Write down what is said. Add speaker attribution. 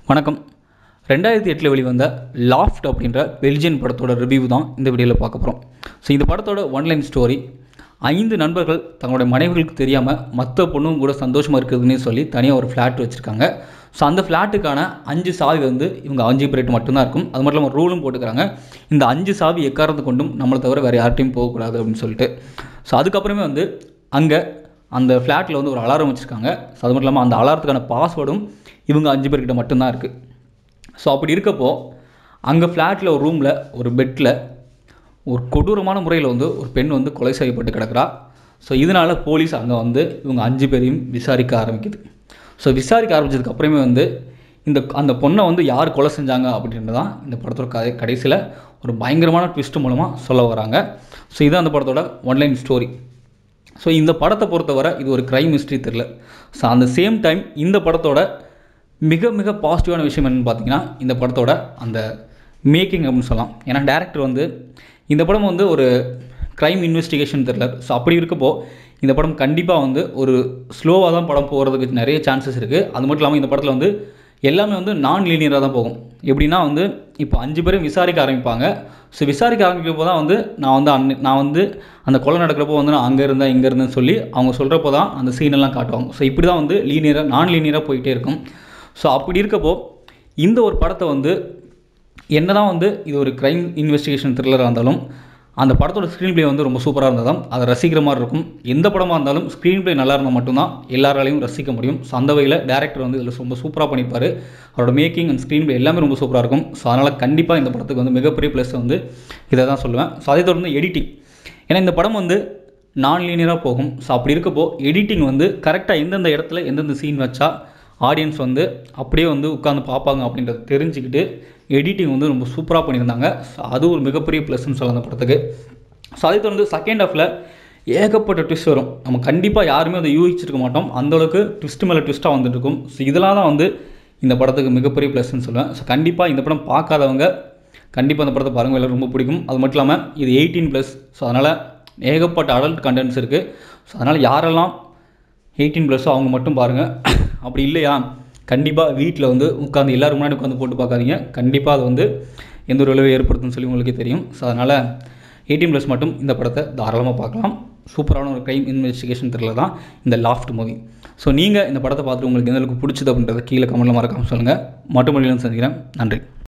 Speaker 1: வணக்கம் ரெண்டாயிரத்தி எட்டில் வெளிவந்த லாஃப்ட் அப்படின்ற பெல்ஜியன் படத்தோட ரிவ்யூ தான் இந்த வீடியோவில் பார்க்க போகிறோம் ஸோ இந்த படத்தோட ஒன்லைன் ஸ்டோரி ஐந்து நண்பர்கள் தங்களுடைய மனைவிகளுக்கு தெரியாமல் மற்ற பொண்ணும் கூட சந்தோஷமாக இருக்குதுன்னு சொல்லி தனியாக ஒரு ஃப்ளாட் வச்சுருக்காங்க ஸோ அந்த ஃப்ளாட்டுக்கான அஞ்சு சாவி வந்து இவங்க அஞ்சு பேர்ட்டு மட்டும்தான் இருக்கும் அது மட்டும் இல்லாமல் ரூலும் போட்டுக்கிறாங்க இந்த அஞ்சு சாவி எக்காரத்தை கொண்டும் நம்மளை தவிர வேறு யார்ட்டையும் போகக்கூடாது அப்படின்னு சொல்லிட்டு ஸோ அதுக்கப்புறமே வந்து அங்கே அந்த ஃப்ளாட்டில் வந்து ஒரு அலாரம் வச்சுருக்காங்க ஸோ அது மட்டும் இல்லாமல் அந்த அலாரத்துக்கான பாஸ்வேர்டும் இவங்க அஞ்சு பேர்கிட்ட மட்டும்தான் இருக்குது ஸோ அப்படி இருக்கப்போ அங்கே ஃப்ளாட்டில் ஒரு ரூமில் ஒரு பெட்டில் ஒரு கொடூரமான முறையில் வந்து ஒரு பெண் வந்து கொலை செய்யப்பட்டு கிடக்கிறா ஸோ இதனால் போலீஸ் அங்கே வந்து இவங்க அஞ்சு பேரையும் விசாரிக்க ஆரம்பிக்குது ஸோ விசாரிக்க ஆரம்பிச்சதுக்கு அப்புறமே வந்து இந்த அந்த பொண்ணை வந்து யார் கொலை செஞ்சாங்க அப்படின்றது தான் இந்த படத்தோட கதை கடைசியில் ஒரு பயங்கரமான ட்விஸ்ட் மூலமாக சொல்ல வராங்க ஸோ இதுதான் அந்த படத்தோட ஒன்லைன் ஸ்டோரி ஸோ இந்த படத்தை பொறுத்தவரை இது ஒரு க்ரைம் ஹிஸ்ட்ரி த்ரில்லர் ஸோ அந்த சேம் டைம் இந்த படத்தோட மிக மிக பாசிட்டிவான விஷயம் என்னென்னு பார்த்தீங்கன்னா இந்த படத்தோட அந்த மேக்கிங் அப்படின்னு சொல்லலாம் ஏன்னா டேரக்டர் வந்து இந்த படம் வந்து ஒரு க்ரைம் இன்வெஸ்டிகேஷன் த்ரில்லர் ஸோ அப்படி இருக்கப்போ இந்த படம் கண்டிப்பாக வந்து ஒரு ஸ்லோவாக தான் படம் போகிறதுக்கு நிறைய சான்சஸ் இருக்குது அது மட்டும் இல்லாமல் இந்த படத்தில் வந்து எல்லாமே வந்து நான் லீனியராக தான் போகும் எப்படின்னா வந்து இப்போ அஞ்சு பேரும் விசாரிக்க ஆரம்பிப்பாங்க ஸோ விசாரிக்க ஆரம்பிக்கிறப்போ தான் வந்து நான் வந்து அன் நான் வந்து அந்த கொலை நடக்கிறப்போ வந்து நான் அங்கே இருந்தேன் இங்கே இருந்தேன்னு சொல்லி அவங்க சொல்கிறப்போ தான் அந்த சீனெல்லாம் காட்டுவாங்க ஸோ இப்படி தான் வந்து லீனியராக நான் லீனியராக போயிட்டே இருக்கும் ஸோ அப்படி இருக்கப்போ இந்த ஒரு படத்தை வந்து என்ன தான் வந்து இது ஒரு க்ரைம் இன்வெஸ்டிகேஷன் த்ரில்லராக இருந்தாலும் அந்த படத்தோட ஸ்க்ரீன் ப்ளே வந்து ரொம்ப சூப்பராக இருந்ததாம் அதை ரசிக்கிற மாதிரி இருக்கும் எந்த படமாக இருந்தாலும் ஸ்க்ரீன் ப்ளே நல்லா இருந்தால் மட்டும்தான் எல்லாராலையும் ரசிக்க முடியும் ஸோ அந்த வகையில் டேரக்டர் வந்து இதில் ரொம்ப சூப்பராக பண்ணியிருப்பார் அவரோட மேக்கிங் அண்ட் ஸ்க்ரீன் ப்ளே எல்லாமே ரொம்ப சூப்பராக இருக்கும் ஸோ அதனால் கண்டிப்பாக இந்த படத்துக்கு வந்து மிகப்பெரிய ப்ளஸ் வந்து இதை தான் சொல்லுவேன் ஸோ அதை தொடர்ந்து எடிட்டிங் ஏன்னா இந்த படம் வந்து நான் லீனியராக போகும் ஸோ அப்படி இருக்கப்போ எடிட்டிங் வந்து கரெக்டாக எந்தெந்த இடத்துல எந்தெந்த சீன் வச்சா ஆடியன்ஸ் வந்து அப்படியே வந்து உட்காந்து பார்ப்பாங்க அப்படின்றத தெரிஞ்சுக்கிட்டு எடிட்டிங் வந்து ரொம்ப சூப்பராக பண்ணியிருந்தாங்க ஸோ அது ஒரு மிகப்பெரிய ப்ளஸ்ன்னு சொல்லலாம் அந்த படத்துக்கு ஸோ அதை தொடர்ந்து செகண்ட் ஹாஃபில் ஏகப்பட்ட ட்விஸ்ட் வரும் நம்ம கண்டிப்பாக யாருமே அதை யூகிச்சிருக்க மாட்டோம் அந்தளவுக்கு ட்விஸ்ட் மேலே ட்விஸ்ட்டாக வந்துட்டு இருக்கும் ஸோ இதெல்லாம் தான் வந்து இந்த படத்துக்கு மிகப்பெரிய ப்ளஸ்ன்னு சொல்லுவேன் ஸோ கண்டிப்பாக இந்த படம் பார்க்காதவங்க கண்டிப்பாக அந்த படத்தை பாருங்கள் எல்லோரும் ரொம்ப பிடிக்கும் அது மட்டும் இல்லாமல் இது எயிட்டீன் ப்ளஸ் ஸோ அதனால் ஏகப்பட்ட அடல்ட் கண்டென்ட்ஸ் இருக்குது ஸோ அதனால் யாரெல்லாம் எயிட்டீன் ப்ளஸ்ஸோ அவங்க மட்டும் பாருங்கள் அப்படி இல்லையா கண்டிப்பாக வீட்டில் வந்து உட்காந்து எல்லோரும் முன்னாடி உட்காந்து போட்டு பார்க்காதீங்க கண்டிப்பாக அது வந்து எந்த ஒரு விளைவை ஏற்படுத்தும்னு சொல்லி உங்களுக்கே தெரியும் ஸோ அதனால் எயிட்டீன் ப்ளஸ் மட்டும் இந்த படத்தை தாராளமாக பார்க்கலாம் சூப்பரான ஒரு க்ரைம் இன்வெஸ்டிகேஷன் த்ரில்லர் தான் இந்த லாஃப்ட் மூவி ஸோ நீங்கள் இந்த படத்தை பார்த்துட்டு உங்களுக்கு எந்த அளவுக்கு பிடிச்சது அப்படின்றத கீழே கமெண்ட்டில் மறக்காமல் சொல்லுங்கள் மட்டும் சந்திக்கிறேன் நன்றி